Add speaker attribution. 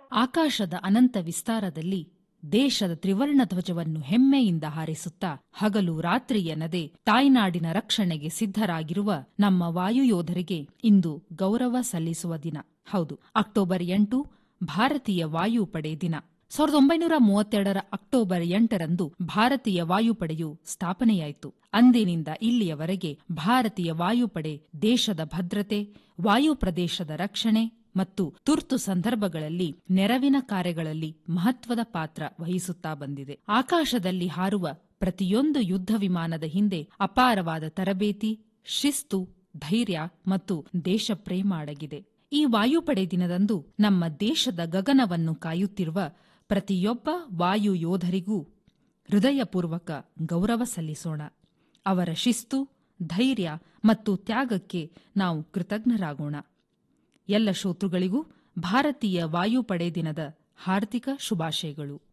Speaker 1: ಆಕಾಶದ ಅನಂತ ವಿಸ್ತಾರದಲ್ಲಿ ದೇಶದ ತ್ರಿವರ್ಣ ಧ್ವಜವನ್ನು ಹೆಮ್ಮೆಯಿಂದ ಹಾರಿಸುತ್ತಾ ಹಗಲು ರಾತ್ರಿ ಎನ್ನದೆ ತಾಯ್ನಾಡಿನ ರಕ್ಷಣೆಗೆ ಸಿದ್ಧರಾಗಿರುವ ನಮ್ಮ ವಾಯುಯೋಧರಿಗೆ ಇಂದು ಗೌರವ ಸಲ್ಲಿಸುವ ದಿನ ಹೌದು ಅಕ್ಟೋಬರ್ ಎಂಟು ಭಾರತೀಯ ವಾಯುಪಡೆ ದಿನ ಸಾವಿರದ ಒಂಬೈನೂರ ಮೂವತ್ತೆರಡರ ಅಕ್ಟೋಬರ್ ಎಂಟರಂದು ಭಾರತೀಯ ವಾಯುಪಡೆಯು ಸ್ಥಾಪನೆಯಾಯಿತು ಅಂದಿನಿಂದ ಇಲ್ಲಿಯವರೆಗೆ ಭಾರತೀಯ ವಾಯುಪಡೆ ದೇಶದ ಭದ್ರತೆ ವಾಯು ಪ್ರದೇಶದ ರಕ್ಷಣೆ ಮತ್ತು ತುರ್ತು ಸಂದರ್ಭಗಳಲ್ಲಿ ನೆರವಿನ ಕಾರ್ಯಗಳಲ್ಲಿ ಮಹತ್ವದ ಪಾತ್ರ ವಹಿಸುತ್ತಾ ಬಂದಿದೆ ಆಕಾಶದಲ್ಲಿ ಹಾರುವ ಪ್ರತಿಯೊಂದು ಯುದ್ಧ ವಿಮಾನದ ಹಿಂದೆ ಅಪಾರವಾದ ತರಬೇತಿ ಶಿಸ್ತು ಧೈರ್ಯ ಮತ್ತು ದೇಶಪ್ರೇಮ ಅಡಗಿದೆ ಈ ವಾಯುಪಡೆ ದಿನದಂದು ನಮ್ಮ ದೇಶದ ಗಗನವನ್ನು ಕಾಯುತ್ತಿರುವ ಪ್ರತಿಯೊಬ್ಬ ವಾಯು ಯೋಧರಿಗೂ ಹೃದಯಪೂರ್ವಕ ಗೌರವ ಸಲ್ಲಿಸೋಣ ಅವರ ಶಿಸ್ತು ಧೈರ್ಯ ಮತ್ತು ತ್ಯಾಗಕ್ಕೆ ನಾವು ಕೃತಜ್ಞರಾಗೋಣ ಎಲ್ಲ ಶ್ರೋತೃಗಳಿಗೂ ಭಾರತೀಯ ವಾಯುಪಡೆ ದಿನದ ಹಾರ್ದಿಕ ಶುಭಾಶಯಗಳು